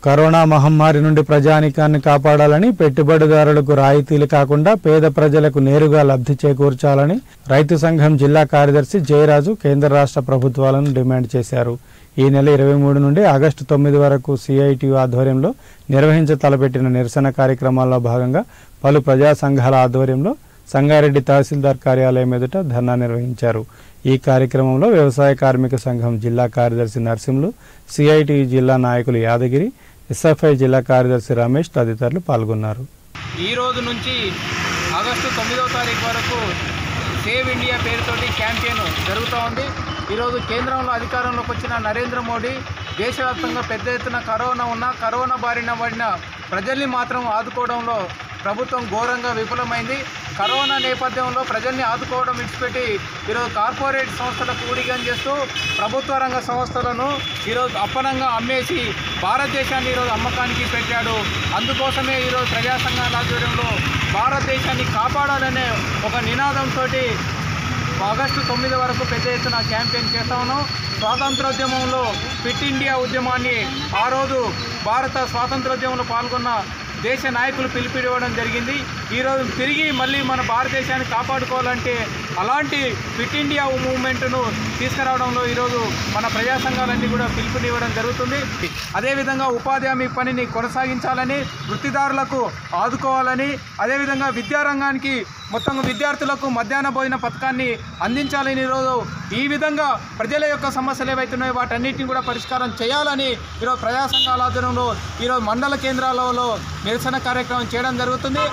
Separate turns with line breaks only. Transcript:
corona మహమ్మారి నుండి ప్రజానికాన్ని కాపాడాలని పెట్టుబడిదారులకు రాయితీలు కాకుండా పేద ప్రజలకు నేరుగా లబ్ధి చేకూర్చాలని రైతు సంఘం జిల్లా కార్యదర్శి జయరాజు కేంద్ర రాష్ట్ర ప్రభుత్వాలను డిమాండ్ చేశారు ఈ నెల ఇరవై మూడు నుండి ఆగస్టు తొమ్మిది వరకు సిఐటియు ఆధ్వర్యంలో నిర్వహించ తలపెట్టిన నిరసన కార్యక్రమాల్లో భాగంగా పలు ప్రజా సంఘాల ఆధ్వర్యంలో సంగారెడ్డి తహసీల్దార్ కార్యాలయం ఎదుట ధర్నా నిర్వహించారు ఈ కార్యక్రమంలో వ్యవసాయ కార్మిక సంఘం జిల్లా కార్యదర్శి నర్సింహులు సిఐటి జిల్లా నాయకులు యాదగిరి ఎస్ఎఫ్ఐ జిల్లా కార్యదర్శి రమేష్ తదితరులు పాల్గొన్నారు
ఈ రోజు నుంచి ఆగస్టు తొమ్మిదవ తారీఖు వరకు సేవ్ ఇండియా పేరుతోటి క్యాంపెయిన్ జరుగుతూ ఉంది ఈరోజు కేంద్రంలో అధికారంలోకి వచ్చిన నరేంద్ర మోడీ దేశవ్యాప్తంగా పెద్ద ఎత్తున కరోనా ఉన్న కరోనా బారిన పడిన ప్రజల్ని మాత్రం ఆదుకోవడంలో ప్రభుత్వం ఘోరంగా విఫలమైంది కరోనా నేపథ్యంలో ప్రజల్ని ఆదుకోవడం విడిచిపెట్టి ఈరోజు కార్పొరేట్ సంస్థలకు ఊడిగం చేస్తూ ప్రభుత్వ రంగ సంస్థలను ఈరోజు అప్పనంగా అమ్మేసి భారతదేశాన్ని ఈరోజు అమ్మకానికి పెట్టాడు అందుకోసమే ఈరోజు ప్రజా సంఘాల ఆధ్వర్యంలో భారతదేశాన్ని కాపాడాలనే ఒక నినాదంతో ఆగస్టు తొమ్మిది వరకు పెద్ద ఎత్తున క్యాంపెయిన్ చేస్తా ఉన్నాం స్వాతంత్రోద్యమంలో ఫిట్ ఇండియా ఉద్యమాన్ని ఆ రోజు భారత స్వాతంత్రోద్యమంలో పాల్గొన్న దేశ నాయకులు పిలిపివ్వడం జరిగింది ఈరోజు తిరిగి మళ్ళీ మన భారతదేశాన్ని కాపాడుకోవాలంటే అలాంటి ఫిట్ ఇండియా మూవ్మెంట్ను తీసుకురావడంలో ఈరోజు మన ప్రజా సంఘాలన్నీ కూడా పిలుపునివ్వడం జరుగుతుంది అదేవిధంగా ఉపాధి హామీ పనిని కొనసాగించాలని వృత్తిదారులకు ఆదుకోవాలని అదేవిధంగా విద్యారంగానికి మొత్తం విద్యార్థులకు మధ్యాహ్న భోజన పథకాన్ని అందించాలని ఈరోజు ఈ విధంగా ప్రజల యొక్క సమస్యలు ఏవైతున్నాయో వాటన్నిటిని కూడా పరిష్కారం చేయాలని ఈరోజు ప్రజా సంఘాల ఆధ్వర్యంలో ఈరోజు మండల కేంద్రాలలో నిరసన కార్యక్రమం చేయడం జరుగుతుంది